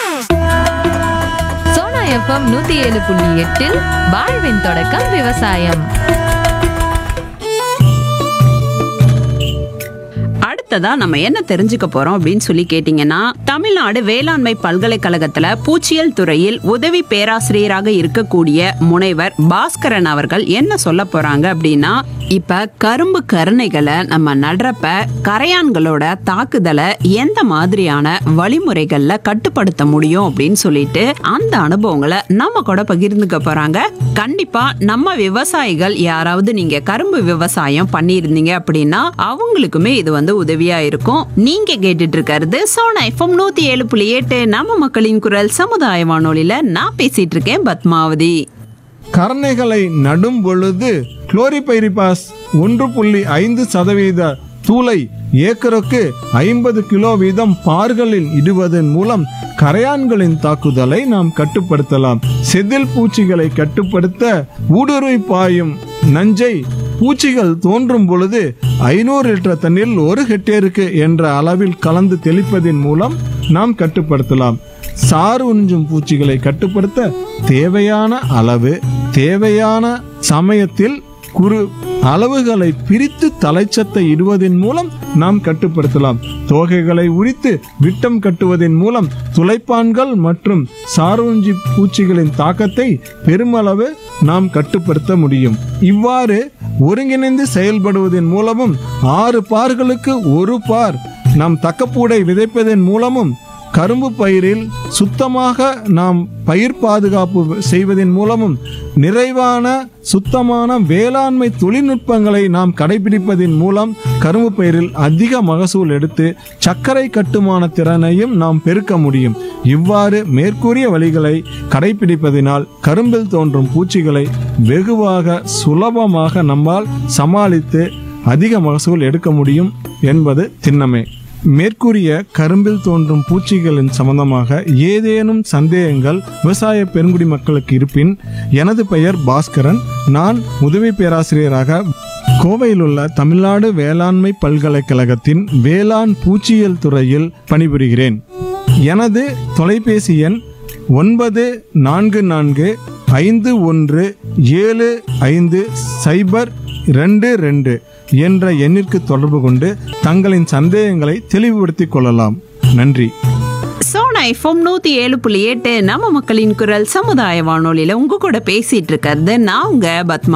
Sona FM நூத்தி ஏழு புள்ளி எட்டில் வாழ்வின் தொடக்கம் விவசாயம் அடுத்ததா நம்ம என்ன தெரிஞ்சுக்க போறோம் அப்படின்னு சொல்லி கேட்டீங்கன்னா தமிழ்நாடு வேளாண்மை பல்கலைக்கழகத்துல பூச்சியல் துறையில் உதவி பேராசிரியராக இருக்கக்கூடிய முனைவர் பாஸ்கரன் அவர்கள் என்ன சொல்ல போறாங்க அப்படின்னா இப்ப கரும்பு கருணைகளை நம்ம நடுறப்ப கரையான்களோட தாக்குதலை எந்த மாதிரியான வழிமுறைகள்ல கட்டுப்படுத்த முடியும் அப்படின்னு சொல்லிட்டு அந்த அனுபவங்களை நம்ம கூட பகிர்ந்துக்க போறாங்க கண்டிப்பா நம்ம விவசாயிகள் யாராவது நீங்க கரும்பு விவசாயம் பண்ணியிருந்தீங்க அப்படின்னா அவங்களுக்குமே இது வந்து உதவியா இருக்கும் நீங்க கேட்டுட்டு இருக்கிறது சோனா எஃப்எம் நூத்தி ஏழு புள்ளி எட்டு நம்ம மக்களின் குரல் சமுதாய வானொலியில நான் பேசிட்டு இருக்கேன் பத்மாவதி கரணைகளை நடும் பொழுது குளோரிபைரிபாஸ் ஒன்று புள்ளி ஐந்து சதவீத தூளை ஏக்கருக்கு ஐம்பது கிலோ வீதம் பார்களில் இடுவதன் மூலம் கரையான்களின் தாக்குதலை நாம் கட்டுப்படுத்தலாம் செதில் பூச்சிகளை கட்டுப்படுத்த ஊடுருவி பாயும் நஞ்சை பூச்சிகள் தோன்றும் பொழுது ஐநூறு லிட்டர் தண்ணீரில் ஒரு ஹெக்டேருக்கு என்ற அளவில் கலந்து தெளிப்பதன் மூலம் நாம் கட்டுப்படுத்தலாம் சாறு உறிஞ்சும் பூச்சிகளை கட்டுப்படுத்த தேவையான அளவு தேவையான சமயத்தில் குறு அளவுகளை பிரித்து தலைச்சத்தை இடுவதன் மூலம் நாம் கட்டுப்படுத்தலாம் தோகைகளை உரித்து விட்டம் கட்டுவதன் மூலம் துளைப்பான்கள் மற்றும் சாரூஞ்சி பூச்சிகளின் தாக்கத்தை பெருமளவு நாம் கட்டுப்படுத்த முடியும் இவ்வாறு ஒருங்கிணைந்து செயல்படுவதன் மூலமும் ஆறு பார்களுக்கு ஒரு பார் நாம் தக்கப்பூடை விதைப்பதன் மூலமும் கரும்பு பயிரில் சுத்தமாக நாம் பயிர் பாதுகாப்பு செய்வதன் மூலமும் நிறைவான சுத்தமான வேளாண்மை தொழில்நுட்பங்களை நாம் கடைபிடிப்பதன் மூலம் கரும்பு பயிரில் அதிக மகசூல் எடுத்து சர்க்கரை கட்டுமான திறனையும் நாம் பெருக்க முடியும் இவ்வாறு மேற்கூறிய வழிகளை கடைபிடிப்பதினால் கரும்பில் தோன்றும் பூச்சிகளை வெகுவாக சுலபமாக நம்மால் சமாளித்து அதிக மகசூல் எடுக்க முடியும் என்பது திண்ணமே மேற்கூறிய கரும்பில் தோன்றும் பூச்சிகளின் சம்பந்தமாக ஏதேனும் சந்தேகங்கள் விவசாய பெருங்குடி மக்களுக்கு இருப்பின் எனது பெயர் பாஸ்கரன் நான் உதவி பேராசிரியராக கோவையில் உள்ள தமிழ்நாடு வேளாண்மை பல்கலைக்கழகத்தின் வேளாண் பூச்சியியல் துறையில் பணிபுரிகிறேன் எனது தொலைபேசி எண் ஒன்பது நான்கு நான்கு ஐந்து ஒன்று ஏழு ஐந்து சைபர் ரெண்டு ரெண்டு என்ற எண்ணிற்கு தொடர்பு கொண்டு தங்களின் சந்தேகங்களை தெளிவுபடுத்திக் கொள்ளலாம் நன்றி சோனா எஃப்எம் நூத்தி ஏழு புள்ளி எட்டு நம்ம மக்களின் குரல் சமுதாய வானொலியில உங்க கூட பேசிட்டு இருக்கிறது நான் உங்க பத்மா